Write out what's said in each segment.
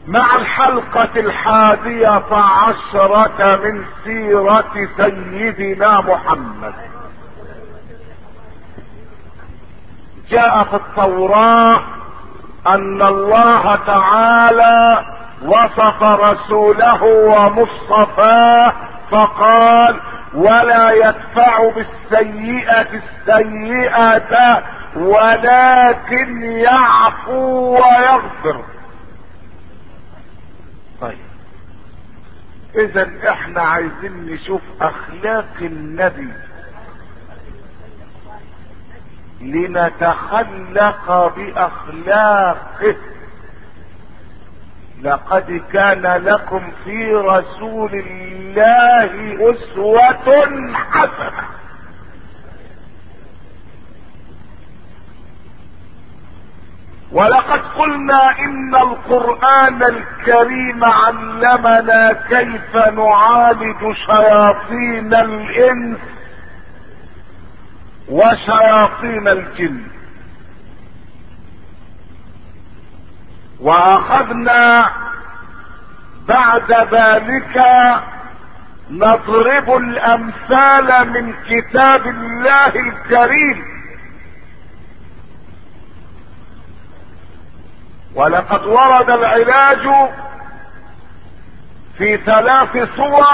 مع الحلقة الحادية عشرة من سيرة سيدنا محمد جاء في التوراة ان الله تعالى وصف رسوله ومصطفاه فقال ولا يدفع بالسيئة السيئة ولكن يعفو ويغفر طيب اذا احنا عايزين نشوف اخلاق النبي لنتخلق باخلاقه لقد كان لكم في رسول الله اسوة حسنة ولقد قلنا ان القرآن الكريم علمنا كيف نعالج شياطين الانس وشياطين الجن واخذنا بعد ذلك نضرب الامثال من كتاب الله الكريم ولقد ورد العلاج في ثلاث صور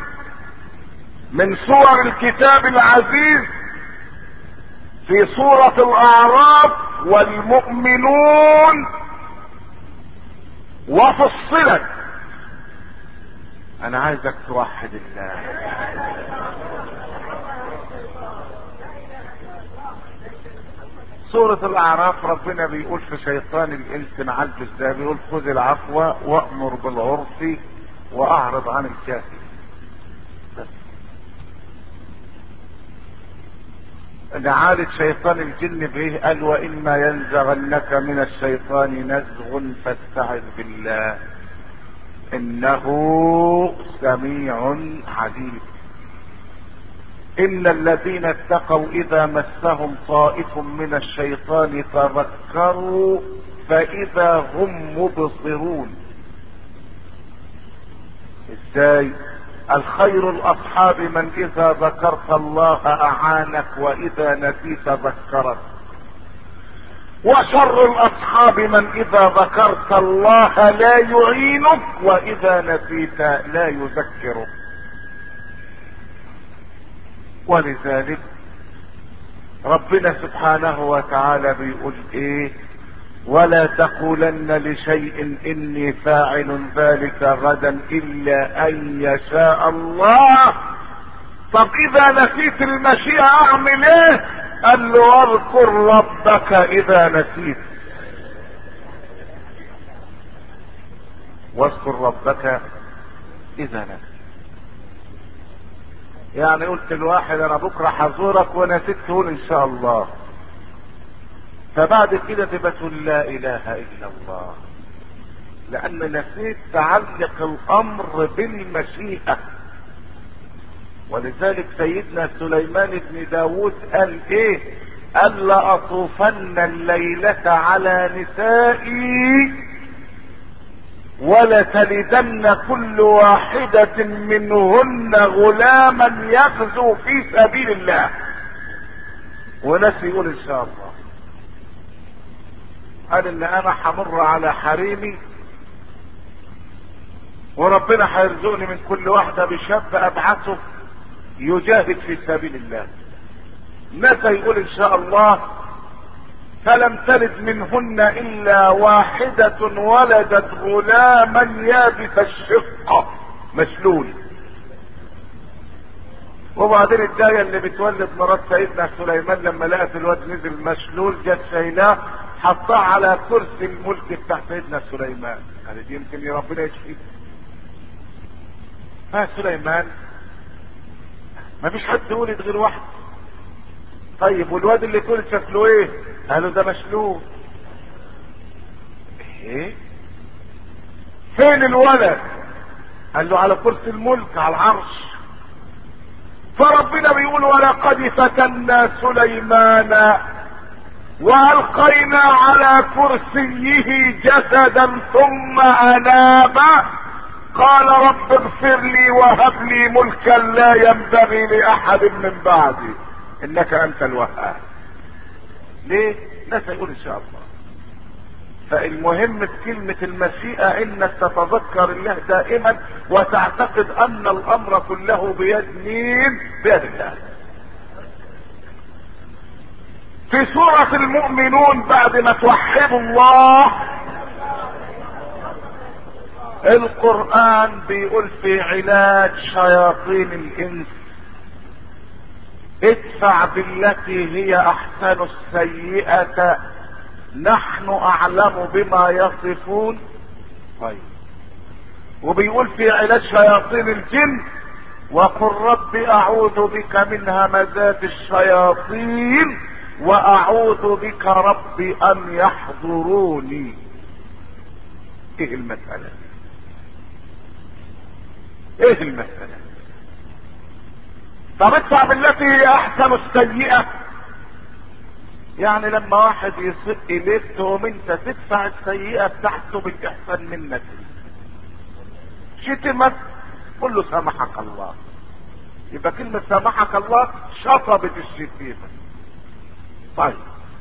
من صور الكتاب العزيز في سورة الاعراف والمؤمنون وفصلت انا عايزك توحد الله سورة الاعراف ربنا بيقول في شيطان الانس نعالجه ازاي بيقول خذ العفو وامر بالعرف واعرض عن الجاهل بس نعالج شيطان الجن بايه قال واما ينزغنك من الشيطان نزغ فاستعذ بالله انه سميع عليم ان الذين اتقوا اذا مسهم طائف من الشيطان تذكروا فاذا هم مبصرون ازاي الخير الاصحاب من اذا ذكرت الله اعانك واذا نسيت ذكرك وشر الاصحاب من اذا ذكرت الله لا يعينك واذا نسيت لا يذكرك ولذلك ربنا سبحانه وتعالى بيقول ايه ولا تقولن لشيء اني فاعل ذلك غدا الا ان يشاء الله طب اذا نسيت المشيئة اعمل ايه قال له واذكر ربك اذا نسيت واذكر ربك اذا نسيت يعني قلت الواحد انا بكره حزورك ونسيت تقول ان شاء الله فبعد كده تبقى تقول لا اله الا الله لان نسيت تعلق الامر بالمشيئة ولذلك سيدنا سليمان بن داود قال ايه قال لأطوفن الليلة على نسائي ولتلدن كل واحدة منهن غلاما يغزو في سبيل الله وناس يقول ان شاء الله قال ان انا همر على حريمي وربنا هيرزقني من كل واحدة بشاب ابعثه يجاهد في سبيل الله متى يقول ان شاء الله فلم تلد منهن الا واحدة ولدت غلاما يابس الشقة مشلول وبعدين الداية اللي بتولد مرات سيدنا سليمان لما لقت الواد نزل مشلول جت شايلاه حطاه على كرسي الملك بتاع سيدنا سليمان قالت يمكن ربنا يشفيه فسليمان ما فيش حد ولد غير واحد طيب والواد اللي اتولد شكله ايه قالوا ده مشلول ايه فين الولد قال له على كرسي الملك على العرش فربنا بيقول ولقد فتنا سليمان والقينا على كرسيه جسدا ثم اناب قال رب اغفر لي وهب لي ملكا لا ينبغي لاحد من بعدي انك انت الوهاب ليه ناس يقول ان شاء الله فالمهم في كلمة المشيئة انك تتذكر الله دائما وتعتقد ان الامر كله بيد مين بيد الله في سورة المؤمنون بعد ما توحدوا الله القرآن بيقول في علاج شياطين الانس ادفع بالتي هي احسن السيئة نحن اعلم بما يصفون طيب وبيقول في علاج شياطين الجن وقل رب اعوذ بك من همزات الشياطين واعوذ بك رب ان يحضروني ايه المسألة ايه المسألة طب ادفع بالتي هي احسن السيئة يعني لما واحد يسق اليك تقوم انت تدفع السيئة بتاعته بالاحسان منك شتمك قل له سامحك الله يبقى كلمة سامحك الله شطبت الشتيمة طيب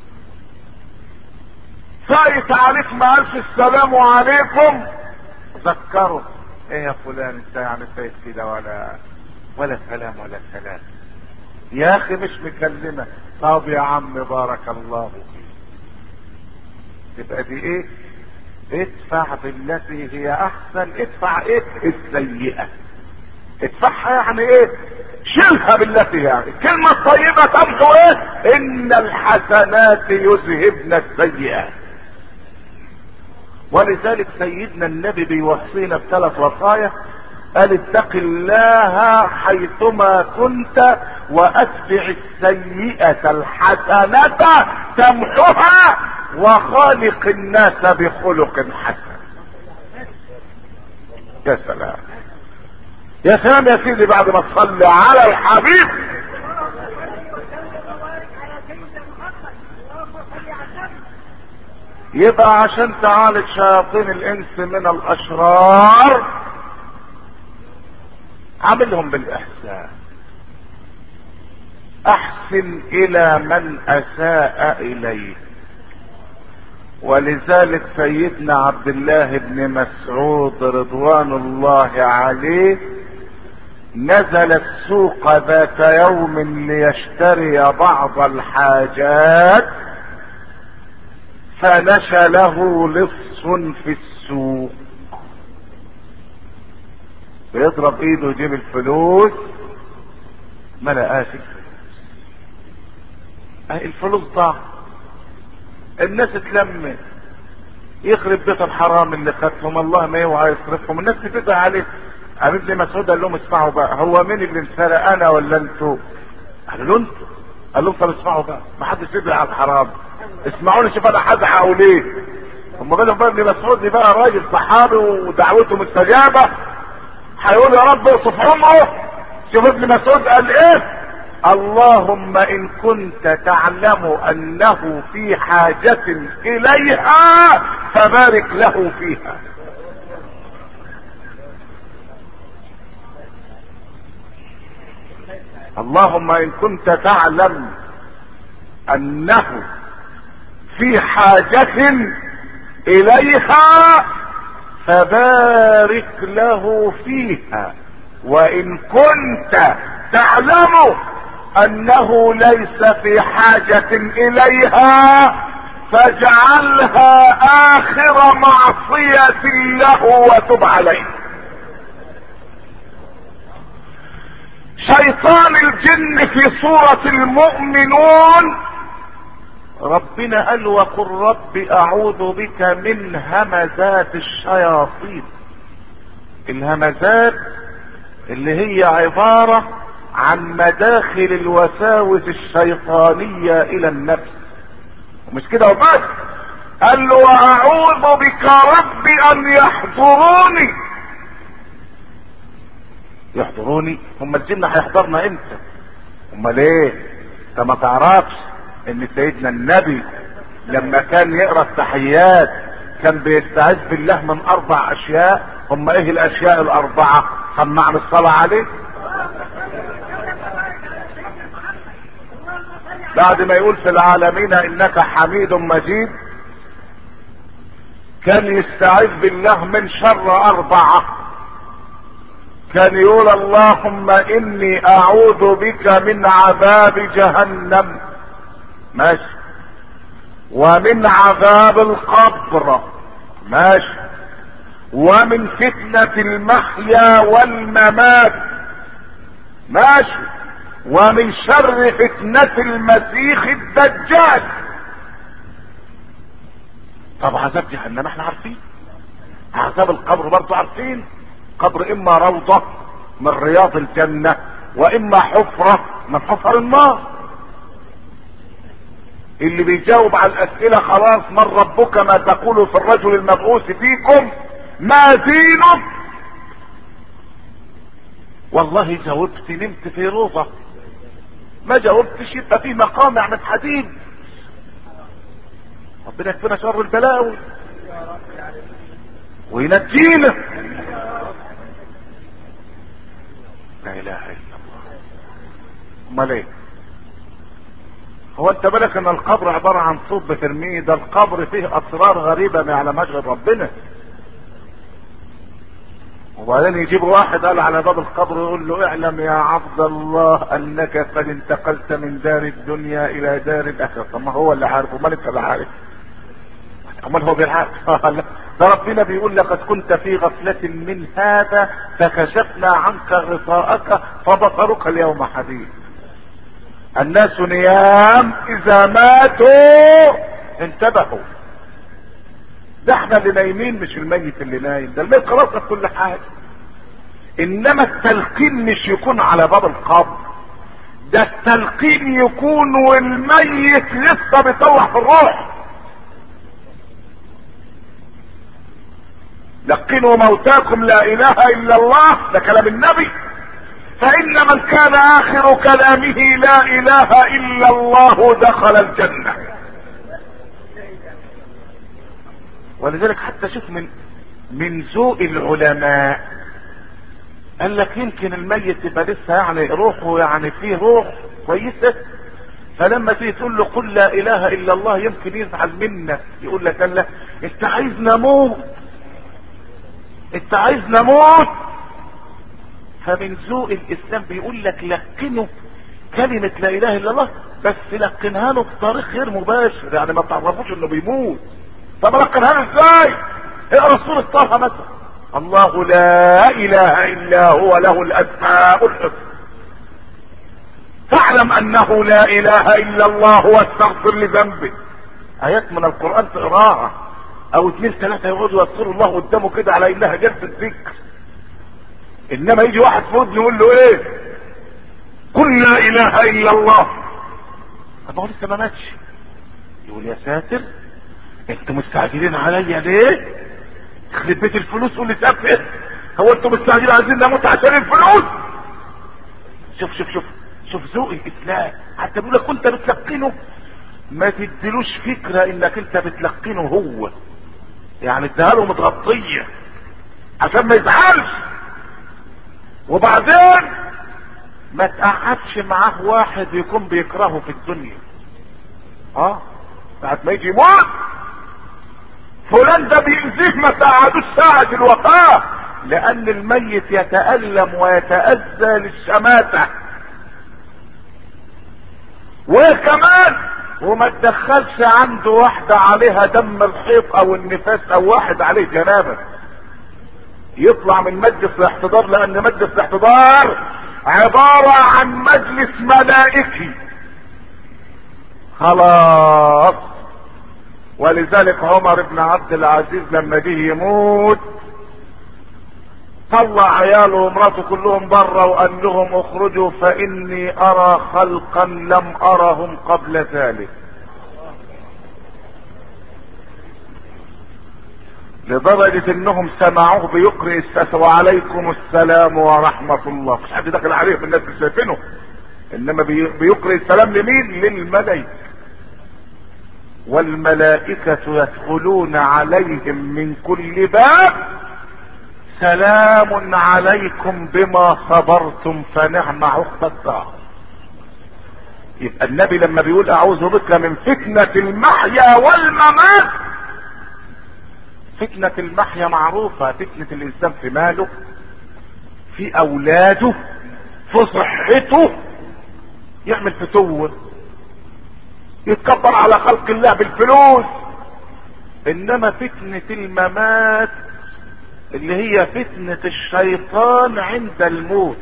فايت عليك ما قالش السلام عليكم ذكره ايه يا فلان انت يعني فايت كده ولا ولا سلام ولا سلام يا اخي مش مكلمة طب يا عم بارك الله فيك تبقى دي ايه ادفع بالتي هي احسن ادفع ايه السيئة ادفعها يعني ايه شيلها بالتي يعني الكلمة الطيبة تمحو ايه ان الحسنات يذهبن السيئات ولذلك سيدنا النبي بيوصينا بثلاث وصايا قال اتق الله حيثما كنت واتبع السيئة الحسنة تمحها وخالق الناس بخلق حسن يا سلام يا سلام يا سيدي بعد ما تصلي على الحبيب يبقى عشان تعالج شياطين الانس من الاشرار عاملهم بالاحسان احسن الى من اساء اليه ولذلك سيدنا عبد الله بن مسعود رضوان الله عليه نزل السوق ذات يوم ليشتري بعض الحاجات فنشى له لص في السوق بيضرب ايده يجيب الفلوس ما لقاش الفلوس اهي الفلوس ضاع الناس اتلمت يخرب بيت الحرام اللي خدهم الله ما يوعى يصرفهم الناس بتدعي عليه عم ابن مسعود قال لهم اسمعوا بقى هو مين اللي انسرق انا ولا انتوا قالوا له انتوا قال لهم طب اسمعوا بقى ما حدش يدعي على الحرام اسمعوني شوف انا هزعق ليه هم بالهم بقى ابن مسعود دي بقى راجل صحابي ودعوته مستجابه هيقول يا رب اوصف عمره شوف ابن مسعود قال ايه اللهم ان كنت تعلم انه في حاجة اليها فبارك له فيها اللهم ان كنت تعلم انه في حاجة اليها فبارك له فيها وان كنت تعلم انه ليس في حاجة اليها فاجعلها اخر معصية له وتب عليه شيطان الجن في سورة المؤمنون ربنا قال وقل رب اعوذ بك من همزات الشياطين الهمزات اللي هي عبارة عن مداخل الوساوس الشيطانية الى النفس ومش كده وبس قال له واعوذ بك رب ان يحضروني يحضروني هم الجن هيحضرنا امتى هم ليه انت ما تعرفش ان سيدنا النبي لما كان يقرا التحيات كان بيستعذ بالله من اربع اشياء هم ايه الاشياء الاربعه سمعنا الصلاه عليه بعد ما يقول في العالمين انك حميد مجيد كان يستعذ بالله من شر اربعه كان يقول اللهم اني اعوذ بك من عذاب جهنم ماشي ومن عذاب القبر ماشي ومن فتنة المحيا والممات ماشي ومن شر فتنة المسيح الدجال طب عذاب جهنم احنا عارفين عذاب القبر برضو عارفين قبر اما روضة من رياض الجنة واما حفرة من حفر النار اللي بيجاوب على الاسئلة خلاص من ربك ما تقول في الرجل المبعوث فيكم ما دينك والله جاوبت نمت في روضة ما جاوبتش يبقى في مقامع من حديد ربنا يكفينا شر البلاوي وينجينا لا اله الا الله امال ايه هو انت بالك ان القبر عبارة عن صوت بترميه ده القبر فيه اسرار غريبة ما يعلمهاش غير ربنا وبعدين يجيب واحد قال على باب القبر يقول له اعلم يا عبد الله انك قد انتقلت من دار الدنيا الى دار الاخره طب ما هو اللي عارف امال انت اللي عارف امال هو بيعرف ده ربنا بيقول لقد كنت في غفلة من هذا فكشفنا عنك غطاءك فبصرك اليوم حديد الناس نيام اذا ماتوا انتبهوا ده احنا اللي نايمين مش الميت اللي نايم ده الميت خلاص في كل حاجه انما التلقين مش يكون على باب القبر ده التلقين يكون والميت لسه بيطلع في الروح لقنوا موتاكم لا اله الا الله ده كلام النبي فان من كان اخر كلامه لا اله الا الله دخل الجنه ولذلك حتى شوف من من ذوق العلماء قال لك يمكن الميت يبقى لسه يعني روحه يعني فيه روح كويسه فلما تيجي تقول له قل لا اله الا الله يمكن يزعل منك يقول لك قال انت عايز نموت انت عايز نموت فمن ذوق الاسلام بيقول لك لقنه كلمة لا اله الا الله بس لقنها له بطريق غير مباشر يعني ما تعرفوش انه بيموت طب لقنها له ازاي اقرا سورة طه مثلا الله لا اله الا هو له الاسماء الحسنى فاعلم انه لا اله الا الله واستغفر لذنبك ايات من القرآن تقراها او اثنين ثلاثة يقعدوا يذكروا الله قدامه كده على انها جلسة ذكر انما يجي واحد في ودنه يقول له ايه قل لا اله الا الله طب هو لسه ما ماتش يقول يا ساتر انتوا مستعجلين عليا ليه يخرب بيت الفلوس قول لي سافر هو انتوا مستعجلين عايزين نموت عشان الفلوس شوف شوف شوف شوف ذوق الاسلام حتى بيقول لك كنت بتلقنه ما تديلوش فكرة انك انت بتلقنه هو يعني اديها له متغطية عشان ما يزعلش وبعدين ما تقعدش معاه واحد يكون بيكرهه في الدنيا اه ساعة ما يجي يموت فلان ده بيأذيه ما تقعدوش ساعة الوفاة لأن الميت يتألم ويتأذى للشماتة وكمان وما تدخلش عنده واحدة عليها دم الحيض او النفاس او واحد عليه جنابة يطلع من مجلس الاحتضار لان مجلس الاحتضار عبارة عن مجلس ملائكي خلاص ولذلك عمر بن عبد العزيز لما جه يموت طلع عياله ومراته كلهم بره وقال لهم اخرجوا فاني ارى خلقا لم ارهم قبل ذلك لدرجة انهم سمعوه بيقرئ الساس وعليكم السلام ورحمة الله مش حد داخل عليهم الناس اللي شايفينه انما بيقرئ السلام لمين للملائكة والملائكة يدخلون عليهم من كل باب سلام عليكم بما صبرتم فنعم عقبى الدار يبقى النبي لما بيقول اعوذ بك من فتنة المحيا والممات فتنة المحيا معروفة فتنة الانسان في ماله في اولاده في صحته يعمل فتوة يتكبر على خلق الله بالفلوس انما فتنة الممات اللي هي فتنة الشيطان عند الموت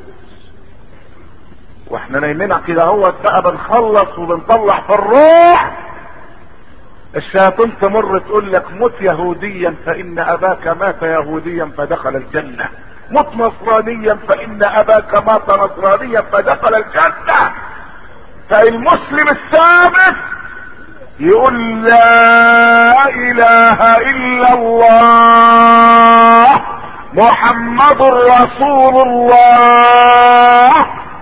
واحنا نايمين كده اهوت بقى بنخلص وبنطلع في الروح الشياطين تمر تقول لك مت يهوديا فان اباك مات يهوديا فدخل الجنة مت نصرانيا فان اباك مات نصرانيا فدخل الجنة فالمسلم الثابت يقول لا اله الا الله محمد رسول الله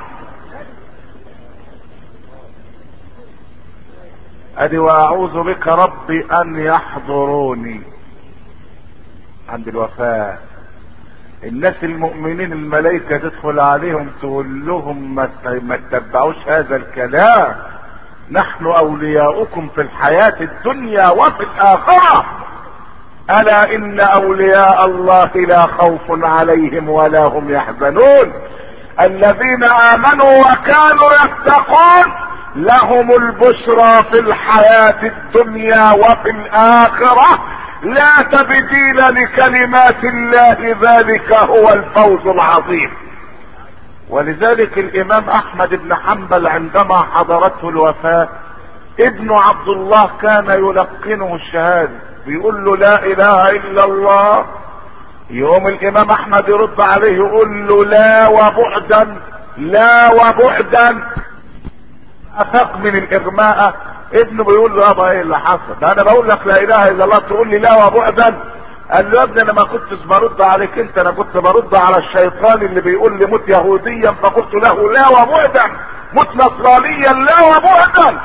ادي واعوذ بك ربي ان يحضروني عند الوفاة الناس المؤمنين الملائكة تدخل عليهم تقول لهم ما تتبعوش هذا الكلام نحن اولياؤكم في الحياة الدنيا وفي الاخرة الا ان اولياء الله لا خوف عليهم ولا هم يحزنون الذين امنوا وكانوا يتقون لهم البشرى في الحياة الدنيا وفي الاخرة لا تبديل لكلمات الله ذلك هو الفوز العظيم ولذلك الامام احمد بن حنبل عندما حضرته الوفاة ابن عبد الله كان يلقنه الشهادة بيقول له لا اله الا الله يوم الامام احمد يرد عليه يقول له لا وبعدا لا وبعدا افاق من الاغماء ابنه بيقول له يابا ايه اللي حصل ده انا بقول لك لا اله الا الله تقول لي لا وبعدا قال له يا ابني انا ما كنتش برد عليك انت انا كنت برد على الشيطان اللي بيقول لي مت يهوديا فقلت له لا وبعدا مت نصرانيا لا وبعدا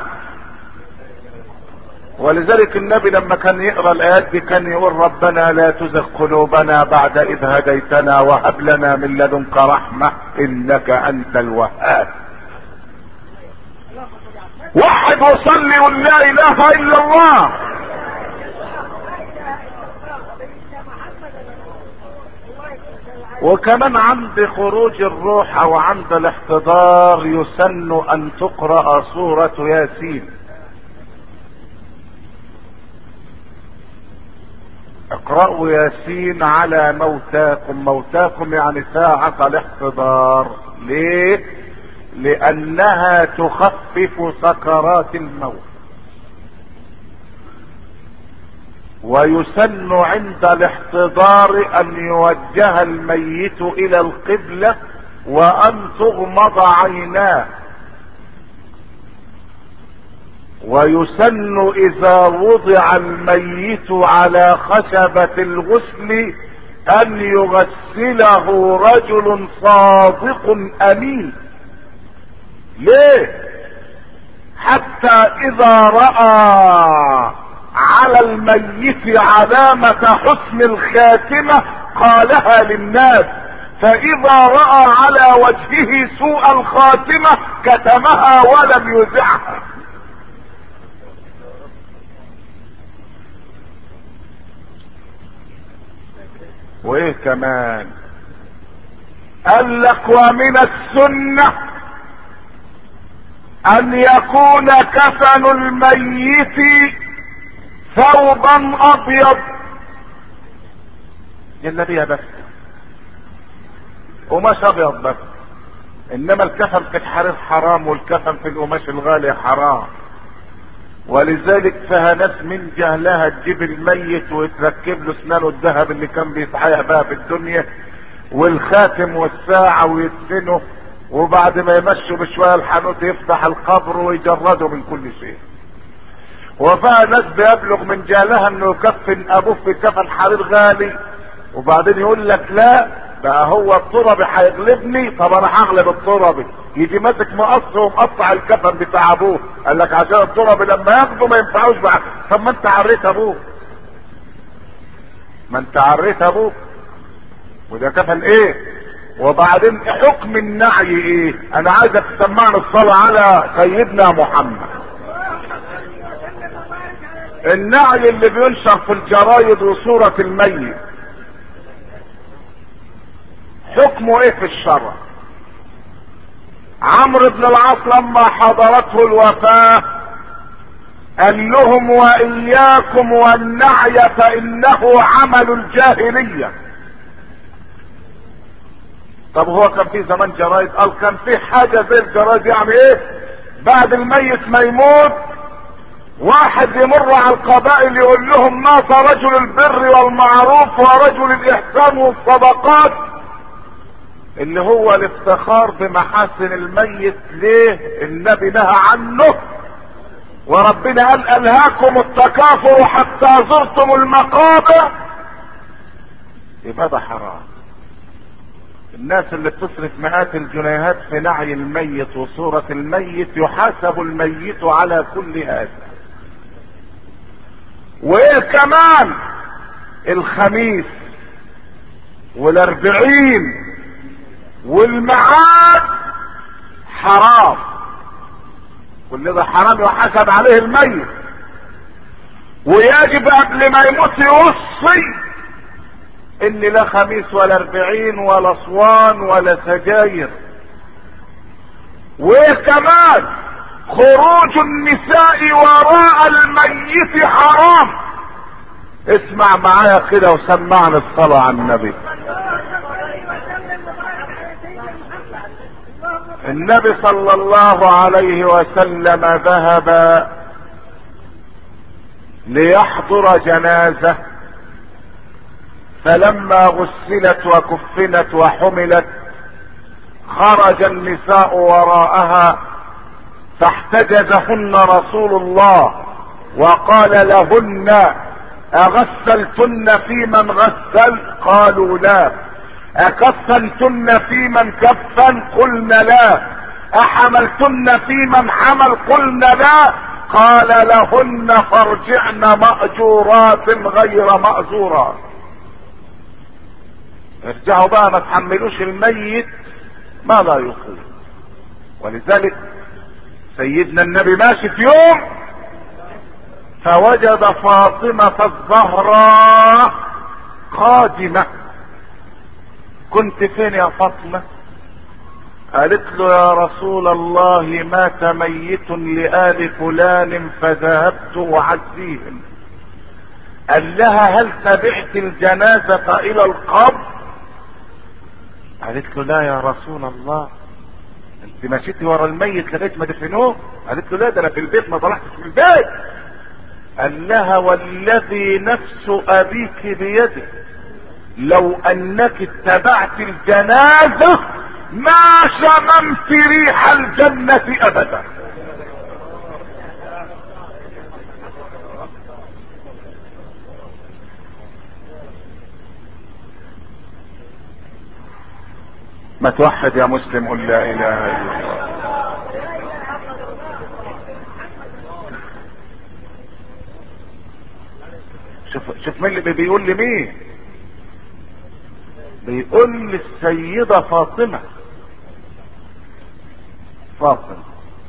ولذلك النبي لما كان يقرا الايات دي كان يقول ربنا لا تزغ قلوبنا بعد اذ هديتنا وهب لنا من لدنك رحمه انك انت الوهاب وحد وصلي ولا لا اله الا الله وكمان عند خروج الروح او عند الاحتضار يسن ان تقرا سوره ياسين اقرأوا ياسين على موتاكم موتاكم يعني ساعة الاحتضار ليه لانها تخفف سكرات الموت ويسن عند الاحتضار ان يوجه الميت الى القبلة وان تغمض عيناه ويسن اذا وضع الميت على خشبة الغسل ان يغسله رجل صادق امين ليه حتى اذا رأى على الميت علامة حسن الخاتمة قالها للناس فاذا رأى على وجهه سوء الخاتمة كتمها ولم يزعها وايه كمان قال لك ومن السنة ان يكون كفن الميت ثوبا ابيض جلابيه بس قماش ابيض بس انما الكفن في الحرير حرام والكفن في القماش الغالي حرام ولذلك فيها ناس من جهلها تجيب الميت ويتركب له اسنانه الذهب اللي كان بيتحيق بها في الدنيا والخاتم والساعة ويدفنه وبعد ما يمشوا بشوية الحانوت يفتح القبر ويجرده من كل شيء وفيها ناس بيبلغ من جهلها انه يكفن ابوه في كفن حرير غالي وبعدين يقول لك لا بقى هو التربي هيغلبني طب انا هغلب التربي يجي ماسك مقص ومقطع الكفن بتاع ابوه قال لك عشان التراب لما ياخده ما ينفعوش بقى طب ما انت عريت ابوه ما انت عريت ابوه وده كفن ايه وبعدين حكم النعي ايه انا عايزك تسمعني الصلاة على سيدنا محمد النعي اللي بينشر في الجرايد وصورة الميت حكمه ايه في الشرع عمرو بن العاص لما حضرته الوفاة قال لهم واياكم والنعي فانه عمل الجاهلية طب هو كان في زمان جرايد قال كان في حاجة زي الجرايد يعني ايه بعد الميت ما يموت واحد يمر على القبائل يقول لهم مات رجل البر والمعروف ورجل الاحسان والصدقات اللي هو الافتخار بمحاسن الميت ليه النبي نهى عنه وربنا قال الهاكم التكاثر حتى زرتم المقابر يبقى ده حرام الناس اللي بتصرف مئات الجنيهات في نعي الميت وصورة الميت يحاسب الميت على كل هذا وايه كمان الخميس والاربعين والمعاد حرام كل ده حرام يحاسب عليه الميت ويجب قبل ما يموت يوصي ان لا خميس ولا اربعين ولا صوان ولا سجاير وكمان خروج النساء وراء الميت حرام اسمع معايا كده وسمعنا الصلاة على النبي النبي صلى الله عليه وسلم ذهب ليحضر جنازة فلما غسلت وكفنت وحملت خرج النساء وراءها فاحتجزهن رسول الله وقال لهن اغسلتن في من غسل قالوا لا اكفنتن في من كفن قلنا لا احملتن في من حمل قلنا لا قال لهن فارجعن مأجورات غير مأجورات ارجعوا بقى ما تحملوش الميت ما لا يطيق ولذلك سيدنا النبي ماشي في يوم فوجد فاطمة الزهراء قادمة كنت فين يا فاطمة قالت له يا رسول الله مات ميت لآل فلان فذهبت أعزيهم قال لها هل تبعت الجنازة إلى القبر قالت له لا يا رسول الله انت مشيتي ورا الميت لغايه ما دفنوه قالت له لا ده انا في البيت ما طلعتش من البيت قال لها والذي نفس ابيك بيده لو انك اتبعت الجنازه ما شممت ريح الجنه ابدا ما توحد يا مسلم قل لا اله الا الله شوف شوف مين اللي بيقول لي مين بيقول لي السيدة فاطمة فاطمة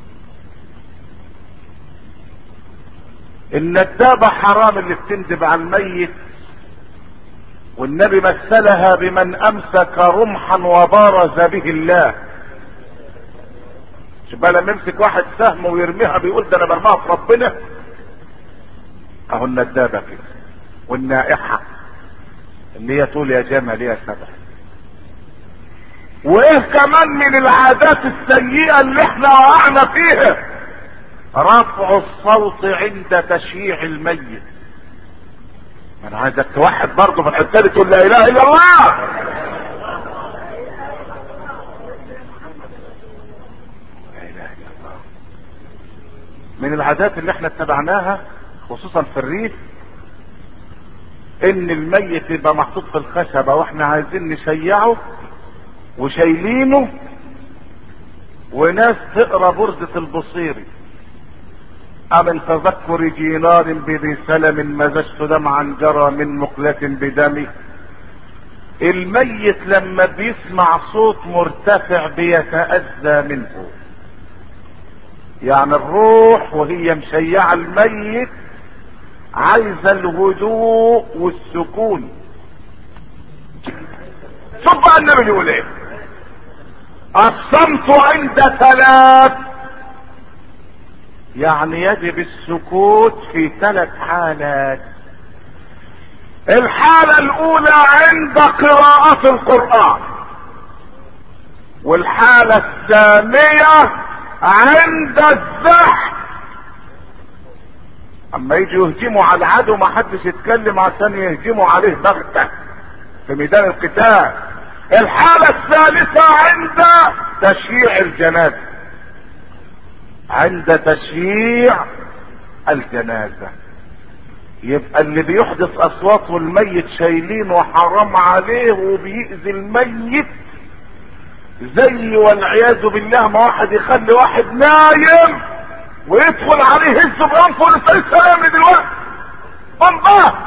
الندابة حرام اللي بتندب على الميت والنبي مثلها بمن امسك رمحا وبارز به الله شوف بقى لما يمسك واحد سهم ويرميها بيقول ده انا برميها في ربنا اهو الندابة كده والنائحة اللي هي تقول يا جمل يا سبع وايه كمان من العادات السيئة اللي احنا وقعنا فيها رفع الصوت عند تشييع الميت انا عايزك توحد برضه في الحته دي تقول لا اله الا الله لا اله الا الله من العادات اللي احنا اتبعناها خصوصا في الريف ان الميت يبقى محطوط في الخشبه واحنا عايزين نشيعه وشايلينه وناس تقرا بردة البصيري أمن تذكر جينار بذي سلم مزجت دمعا جرى من مقلة بدمي الميت لما بيسمع صوت مرتفع بيتأذى منه يعني الروح وهي مشيعة الميت عايزة الهدوء والسكون شوف بقى النبي بيقول ايه الصمت عند ثلاث يعني يجب السكوت في ثلاث حالات الحالة الاولى عند قراءة القرآن والحالة الثانية عند الزحف اما يجوا يهجموا على العدو ما حدش يتكلم عشان يهجموا عليه بغتة في ميدان القتال الحالة الثالثة عند تشييع الجنازة عند تشييع الجنازة يبقى اللي بيحدث اصوات والميت شايلين وحرام عليه وبيأذي الميت زي والعياذ بالله ما واحد يخلي واحد نايم ويدخل عليه هز بانفه لسه السلام دلوقتي الله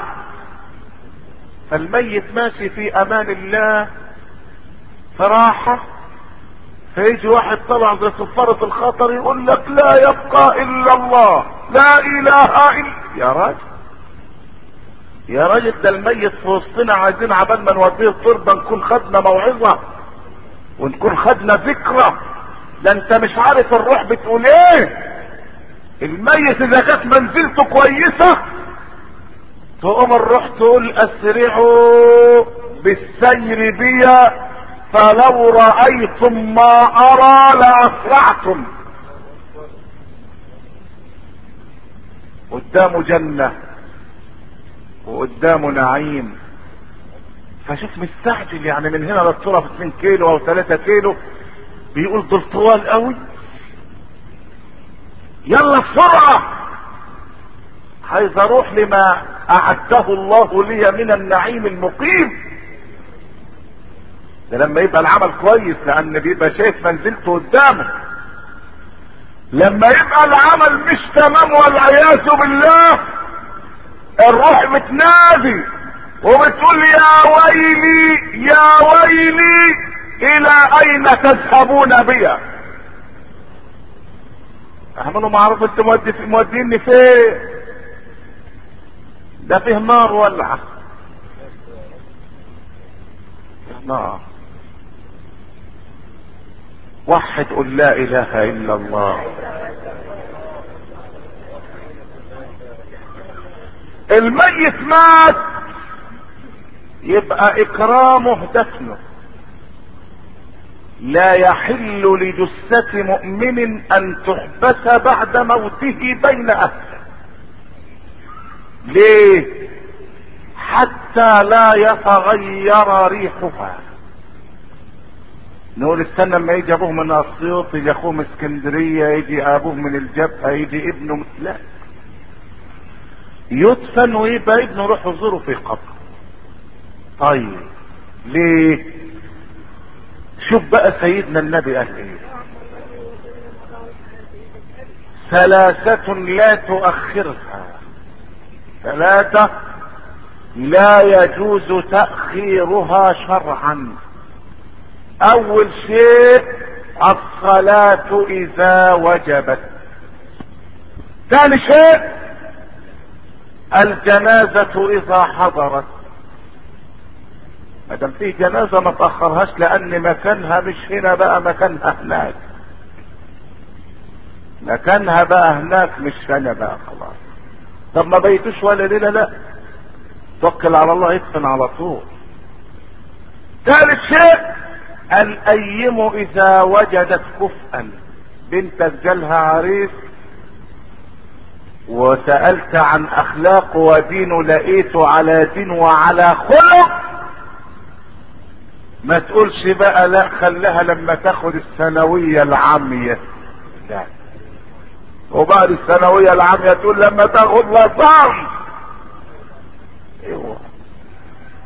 فالميت ماشي في امان الله في راحة فيجي واحد طلع زي صفارة الخطر يقول لك لا يبقى الا الله لا اله الا يا راجل يا راجل ده الميت في وسطنا عايزين عبال ما نوديه التربه نكون خدنا موعظه ونكون خدنا ذكرى ده انت مش عارف الروح بتقول ايه الميت اذا كانت منزلته كويسه تقوم الروح تقول اسرعوا بالسير بيا فلو رايتم ما ارى لاسرعتم قدامه جنه وقدامه نعيم فشوف مستعجل يعني من هنا للصورة في 2 كيلو او 3 كيلو بيقول دول طوال قوي يلا بسرعة عايز اروح لما اعده الله لي من النعيم المقيم ده لما يبقى العمل كويس لان بيبقى شايف منزلته قدامه لما يبقى العمل مش تمام والعياذ بالله الروح بتنادي وبتقول يا ويلي يا ويلي الى اين تذهبون بيا اعملوا معروف انت مودي في موديني فين ده فيه نار ولعه فيه نار وحد قل لا اله الا الله الميت مات يبقى اكرامه دفنه لا يحل لجثة مؤمن ان تحبس بعد موته بين اهله ليه حتى لا يتغير ريحها نقول استنى لما يجي ابوه من اسيوط يجي اخوه من اسكندريه يجي ابوه من الجبهه يجي ابنه من... لا يدفن ويبقى ابنه روح يزوره في قبر طيب ليه شوف بقى سيدنا النبي قال ايه ثلاثة لا تؤخرها ثلاثة لا يجوز تأخيرها شرعا اول شيء الصلاة اذا وجبت ثاني شيء الجنازة اذا حضرت ما دام في جنازة ما تأخرهاش لان مكانها مش هنا بقى مكانها هناك مكانها بقى هناك مش هنا بقى خلاص طب ما بيتوش ولا ليلة لا توكل على الله يدفن على طول ثالث شيء الايم اذا وجدت كفءا بنتك جالها عريس وسألت عن اخلاقه ودينه لقيته على دين وعلى خلق ما تقولش بقى لا خليها لما تاخد الثانوية العامية لا وبعد الثانوية العامية تقول لما تاخد لصام ايوه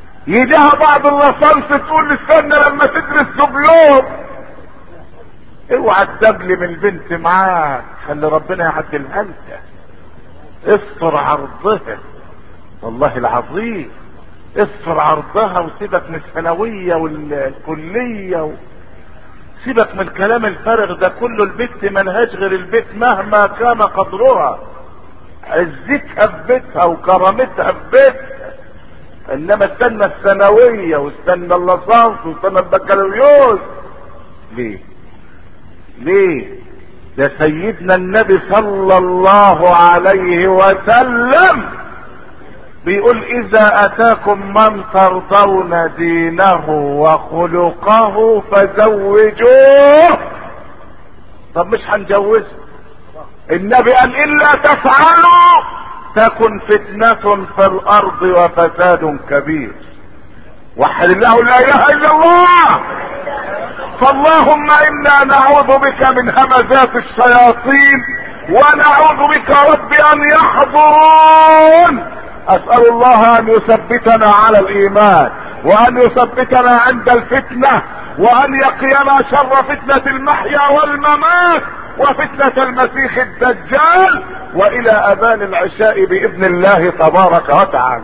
يجيها بعض اللصامس تقول استنى لما تدرس دبلوم اوعى تدبلي من البنت معاك خلي ربنا يعدلها انت استر عرضها والله العظيم استر عرضها وسيبك من الثانوية والكلية و... سيبك من الكلام الفارغ ده كله البت ملهاش غير البيت مهما كان قدرها عزتها في بيتها وكرامتها في بيتها انما استنى الثانوية واستنى اللصاص واستنى البكالوريوس ليه ليه ده سيدنا النبي صلى الله عليه وسلم بيقول اذا اتاكم من ترضون دينه وخلقه فزوجوه طب مش هنجوزه النبي قال الا تفعلوا تكن فتنة في الارض وفساد كبير وحد الله لا اله الا الله فاللهم انا نعوذ بك من همزات الشياطين ونعوذ بك رب ان يحضرون اسأل الله ان يثبتنا على الايمان وان يثبتنا عند الفتنة وان يقينا شر فتنة المحيا والممات وفتنة المسيح الدجال والى اذان العشاء باذن الله تبارك وتعالى